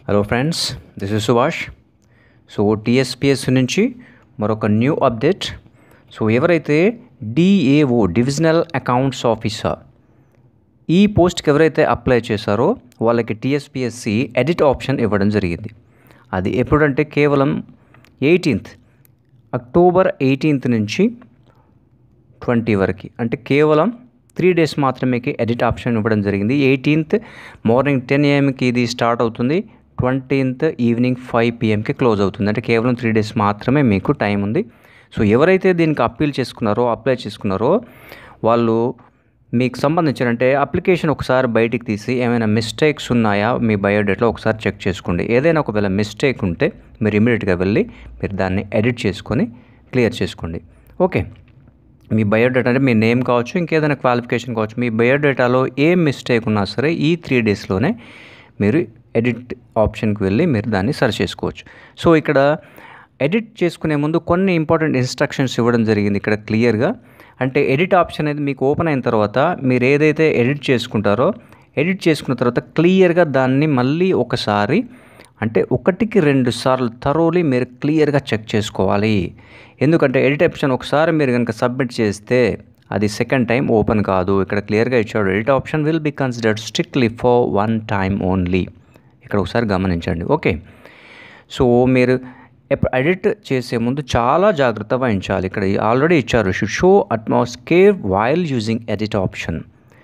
hello friends this is Subhash so TSPS నుంచి మరొక new update so ఎవరైతే డిఏఓ డివిజనల్ అకౌంట్స్ ఆఫీసర్ ఈ పోస్ట్కి ఎవరైతే అప్లై చేశారో వాళ్ళకి టీఎస్పిఎస్సి ఎడిట్ ఆప్షన్ ఇవ్వడం జరిగింది అది ఎప్పుడంటే కేవలం ఎయిటీన్త్ అక్టోబర్ ఎయిటీన్త్ నుంచి ట్వంటీ వరకు అంటే కేవలం త్రీ డేస్ మాత్రమే ఎడిట్ ఆప్షన్ ఇవ్వడం జరిగింది ఎయిటీన్త్ మార్నింగ్ టెన్ ఏఎంకి ఇది స్టార్ట్ అవుతుంది ట్వంటీన్త్ ఈవినింగ్ ఫైవ్ పిఎంకి క్లోజ్ అవుతుంది అంటే కేవలం త్రీ డేస్ మాత్రమే మీకు టైం ఉంది సో ఎవరైతే దీనికి అప్పీల్ చేసుకున్నారో అప్లై చేసుకున్నారో వాళ్ళు మీకు సంబంధించిన అంటే అప్లికేషన్ ఒకసారి బయటికి తీసి ఏమైనా మిస్టేక్స్ ఉన్నాయా మీ బయోడేటాలో ఒకసారి చెక్ చేసుకోండి ఏదైనా ఒకవేళ మిస్టేక్ ఉంటే మీరు ఇమీడియట్గా వెళ్ళి మీరు దాన్ని ఎడిట్ చేసుకొని క్లియర్ చేసుకోండి ఓకే మీ బయోడేటా అంటే మీ నేమ్ కావచ్చు ఇంకేదైనా క్వాలిఫికేషన్ కావచ్చు మీ బయోడేటాలో ఏ మిస్టేక్ ఉన్నా సరే ఈ త్రీ డేస్లోనే మీరు ఎడిట్ ఆప్షన్కి వెళ్ళి మీరు దాన్ని సర్చ్ చేసుకోవచ్చు సో ఇక్కడ ఎడిట్ చేసుకునే ముందు కొన్ని ఇంపార్టెంట్ ఇన్స్ట్రక్షన్స్ ఇవ్వడం జరిగింది ఇక్కడ క్లియర్గా అంటే ఎడిట్ ఆప్షన్ అనేది మీకు ఓపెన్ అయిన తర్వాత మీరు ఏదైతే ఎడిట్ చేసుకుంటారో ఎడిట్ చేసుకున్న తర్వాత క్లియర్గా దాన్ని మళ్ళీ ఒకసారి అంటే ఒకటికి రెండు సార్లు థరోలీ మీరు క్లియర్గా చెక్ చేసుకోవాలి ఎందుకంటే ఎడిట్ ఆప్షన్ ఒకసారి మీరు కనుక సబ్మిట్ చేస్తే అది సెకండ్ టైం ఓపెన్ కాదు ఇక్కడ క్లియర్గా ఇచ్చాడు edit option will be considered strictly for one time only ఇక్కడ ఒకసారి గమనించండి ఓకే సో మీరు ఎడిట్ చేసే ముందు చాలా జాగ్రత్త వహించాలి ఇక్కడ ఆల్రెడీ ఇచ్చారు should show atmosphere while using edit option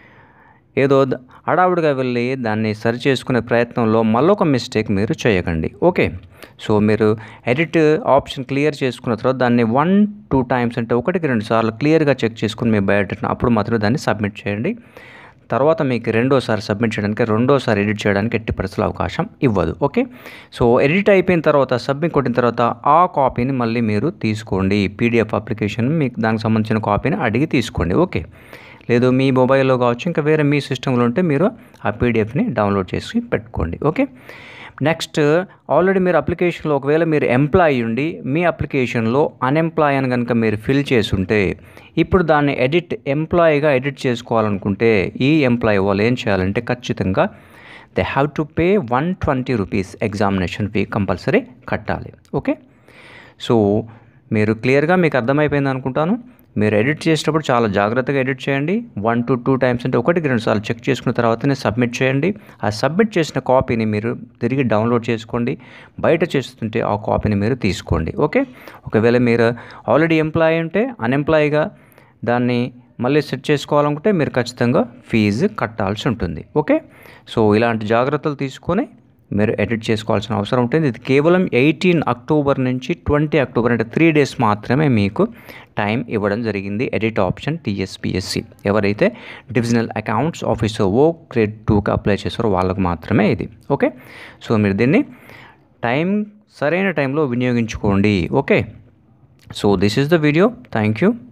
ఏదో హడావుడిగా వెళ్ళి దాన్ని సరి చేసుకునే ప్రయత్నంలో మళ్ళొక మిస్టేక్ మీరు చేయకండి ఓకే సో మీరు ఎడిట్ ఆప్షన్ క్లియర్ చేసుకున్న తర్వాత దాన్ని వన్ టూ టైమ్స్ అంటే ఒకటికి రెండు సార్లు క్లియర్గా చెక్ చేసుకుని మీ బయోడేటాను అప్పుడు మాత్రమే దాన్ని సబ్మిట్ చేయండి తర్వాత మీకు రెండోసారి సబ్మిట్ చేయడానికి రెండోసారి ఎడిట్ చేయడానికి ఎట్టి పరిస్థితుల అవకాశం ఇవ్వదు ఓకే సో ఎడిట్ అయిపోయిన తర్వాత సబ్మిట్ కొట్టిన తర్వాత ఆ కాపీని మళ్ళీ మీరు తీసుకోండి పీడిఎఫ్ అప్లికేషన్ మీకు దానికి సంబంధించిన కాపీని అడిగి తీసుకోండి ఓకే లేదు మీ మొబైల్లో కావచ్చు ఇంకా వేరే మీ సిస్టంలో ఉంటే మీరు ఆ పీడిఎఫ్ని డౌన్లోడ్ చేసి పెట్టుకోండి ఓకే నెక్స్ట్ ఆల్రెడీ మీరు అప్లికేషన్లో ఒకవేళ మీరు ఎంప్లాయీ ఉండి మీ అప్లికేషన్లో అన్ఎంప్లాయ్ అని కనుక మీరు ఫిల్ చేసి ఉంటే ఇప్పుడు దాన్ని ఎడిట్ ఎంప్లాయీగా ఎడిట్ చేసుకోవాలనుకుంటే ఈ ఎంప్లాయీ వాళ్ళు ఏం చేయాలంటే ఖచ్చితంగా they have to pay one twenty rupees examination fee compulsory కట్టాలి ఓకే సో మీరు క్లియర్గా మీకు అర్థమైపోయింది అనుకుంటాను మీరు ఎడిట్ చేసేటప్పుడు చాలా జాగ్రత్తగా ఎడిట్ చేయండి వన్ టు టూ టైమ్స్ అంటే ఒకటికి రెండు సార్లు చెక్ చేసుకున్న తర్వాతనే సబ్మిట్ చేయండి ఆ సబ్మిట్ చేసిన కాపీని మీరు తిరిగి డౌన్లోడ్ చేసుకోండి బయట చేస్తుంటే ఆ కాపీని మీరు తీసుకోండి ఓకే ఒకవేళ మీరు ఆల్రెడీ ఎంప్లాయీ ఉంటే అన్ఎంప్లాయీగా దాన్ని మళ్ళీ సెట్ చేసుకోవాలనుకుంటే మీరు ఖచ్చితంగా ఫీజు కట్టాల్సి ఉంటుంది ఓకే సో ఇలాంటి జాగ్రత్తలు తీసుకొని మీరు ఎడిట్ చేసుకోవాల్సిన అవసరం ఉంటుంది ఇది కేవలం ఎయిటీన్ అక్టోబర్ నుంచి ట్వంటీ అక్టోబర్ అంటే త్రీ డేస్ మాత్రమే మీకు టైం ఇవ్వడం జరిగింది ఎడిట్ ఆప్షన్ టీఎస్పిఎస్సి ఎవరైతే divisional accounts officer O grade టూకి అప్లై చేస్తారో వాళ్ళకు మాత్రమే ఇది ఓకే సో మీరు దీన్ని టైం సరైన టైంలో వినియోగించుకోండి okay so this is the video thank you